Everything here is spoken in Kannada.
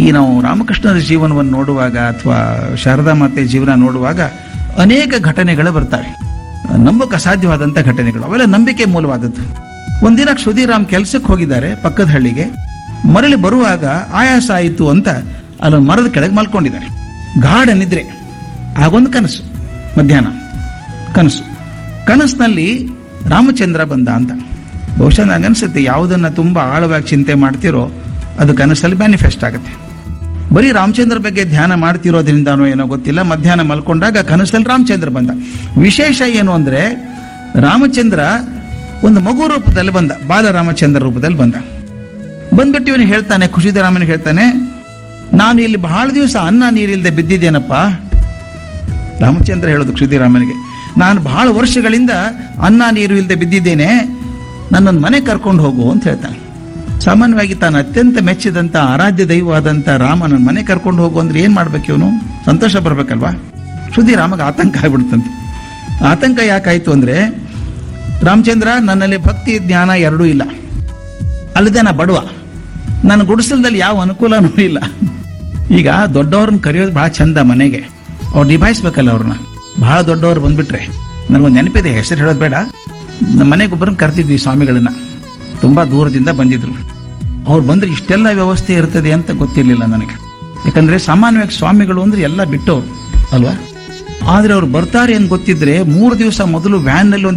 ಈ ನಾವು ರಾಮಕೃಷ್ಣರ ಜೀವನವನ್ನು ನೋಡುವಾಗ ಅಥವಾ ಶಾರದಾ ಮಾತೆ ಜೀವನ ನೋಡುವಾಗ ಅನೇಕ ಘಟನೆಗಳು ಬರ್ತವೆ ನಂಬಕ್ಕೆ ಅಸಾಧ್ಯವಾದಂಥ ಘಟನೆಗಳು ಅವೆಲ್ಲ ನಂಬಿಕೆ ಮೂಲವಾದದ್ದು ಒಂದಿನ ಕ್ಷುದಿರಾಮ್ ಕೆಲಸಕ್ಕೆ ಹೋಗಿದ್ದಾರೆ ಪಕ್ಕದ ಹಳ್ಳಿಗೆ ಮರಳಿ ಬರುವಾಗ ಆಯಾಸ ಆಯಿತು ಅಂತ ಅಲ್ಲೊಂದು ಮರದ ಕೆಳಗೆ ಮಲ್ಕೊಂಡಿದ್ದಾರೆ ಗಾಢ ನಿದ್ರೆ ಆಗೊಂದು ಕನಸು ಮಧ್ಯಾಹ್ನ ಕನಸು ಕನಸಿನಲ್ಲಿ ರಾಮಚಂದ್ರ ಬಂದ ಅಂತ ಬಹುಶಃ ನನಗನ್ಸುತ್ತೆ ಯಾವುದನ್ನ ತುಂಬಾ ಆಳವಾಗಿ ಚಿಂತೆ ಮಾಡ್ತಿರೋ ಅದು ಕನಸಲ್ಲಿ ಮ್ಯಾನಿಫೆಸ್ಟ್ ಆಗುತ್ತೆ ಬರೀ ರಾಮಚಂದ್ರ ಬಗ್ಗೆ ಧ್ಯಾನ ಮಾಡ್ತಿರೋದ್ರಿಂದನೋ ಏನೋ ಗೊತ್ತಿಲ್ಲ ಮಧ್ಯಾಹ್ನ ಮಲ್ಕೊಂಡಾಗ ಕನಸಲ್ಲಿ ರಾಮಚಂದ್ರ ಬಂದ ವಿಶೇಷ ಏನು ಅಂದ್ರೆ ರಾಮಚಂದ್ರ ಒಂದು ಮಗು ರೂಪದಲ್ಲಿ ಬಂದ ಬಾಲ ರಾಮಚಂದ್ರ ರೂಪದಲ್ಲಿ ಬಂದ ಬಂದ್ಬಿಟ್ಟು ಇವನು ಹೇಳ್ತಾನೆ ಖುಷಿದರಾಮನಿಗೆ ಹೇಳ್ತಾನೆ ನಾನು ಇಲ್ಲಿ ಬಹಳ ದಿವಸ ಅನ್ನ ನೀರಿಲ್ಲದೆ ಬಿದ್ದಿದ್ದೇನಪ್ಪ ರಾಮಚಂದ್ರ ಹೇಳೋದು ಕ್ಷುದಿರಾಮನಿಗೆ ನಾನು ಬಹಳ ವರ್ಷಗಳಿಂದ ಅನ್ನ ನೀರು ಇಲ್ಲದೆ ಬಿದ್ದಿದ್ದೇನೆ ನನ್ನನ್ನು ಮನೆ ಕರ್ಕೊಂಡು ಹೋಗು ಅಂತ ಹೇಳ್ತಾನೆ ಸಾಮಾನ್ಯವಾಗಿ ತಾನು ಅತ್ಯಂತ ಮೆಚ್ಚಿದಂತ ಆರಾಧ್ಯ ದೈವವಾದಂತ ರಾಮನ ಮನೆ ಕರ್ಕೊಂಡು ಹೋಗು ಅಂದ್ರೆ ಏನ್ ಮಾಡ್ಬೇಕು ಇವನು ಸಂತೋಷ ಬರ್ಬೇಕಲ್ವಾ ಕ್ಷುದಿರಾಮಗೆ ಆತಂಕ ಆಗ್ಬಿಡ್ತಂತೆ ಆತಂಕ ಯಾಕಾಯ್ತು ಅಂದ್ರೆ ರಾಮಚಂದ್ರ ನನ್ನಲ್ಲಿ ಭಕ್ತಿ ಜ್ಞಾನ ಎರಡೂ ಇಲ್ಲ ಅಲ್ಲದೆ ನಾ ಬಡವ ನನ್ನ ಗುಡಿಸಲದಲ್ಲಿ ಯಾವ ಅನುಕೂಲನೂ ಇಲ್ಲ ಈಗ ದೊಡ್ಡವ್ರನ್ನ ಕರೆಯೋದು ಬಹಳ ಚಂದ ಮನೆಗೆ ಅವ್ರು ನಿಭಾಯಿಸ್ಬೇಕಲ್ಲ ಅವ್ರನ್ನ ಬಹಳ ದೊಡ್ಡವ್ರು ಬಂದ್ಬಿಟ್ರೆ ನನಗೊಂದು ನೆನಪಿದೆ ಹೆಸರು ಹೇಳೋದು ಬೇಡ ನಮ್ಮ ಮನೆಗೆ ಒಬ್ಬರನ್ನ ಕರ್ತಿದ್ವಿ ಸ್ವಾಮಿಗಳನ್ನ ತುಂಬಾ ದೂರದಿಂದ ಬಂದಿದ್ರು ಅವ್ರು ಬಂದ್ರೆ ಇಷ್ಟೆಲ್ಲ ವ್ಯವಸ್ಥೆ ಇರ್ತದೆ ಅಂತ ಗೊತ್ತಿರಲಿಲ್ಲ ನನಗೆ ಯಾಕಂದ್ರೆ ಸಾಮಾನ್ಯವಾಗಿ ಸ್ವಾಮಿಗಳು ಅಂದ್ರೆ ಎಲ್ಲ ಬಿಟ್ಟವ್ರು ಅಲ್ವಾ ಆದ್ರೆ ಅವ್ರು ಬರ್ತಾರೆ ಅಂತ ಗೊತ್ತಿದ್ರೆ ಮೂರು ದಿವಸ ಮೊದಲು ವ್ಯಾನ್ ನಲ್ಲಿ ಒಂದು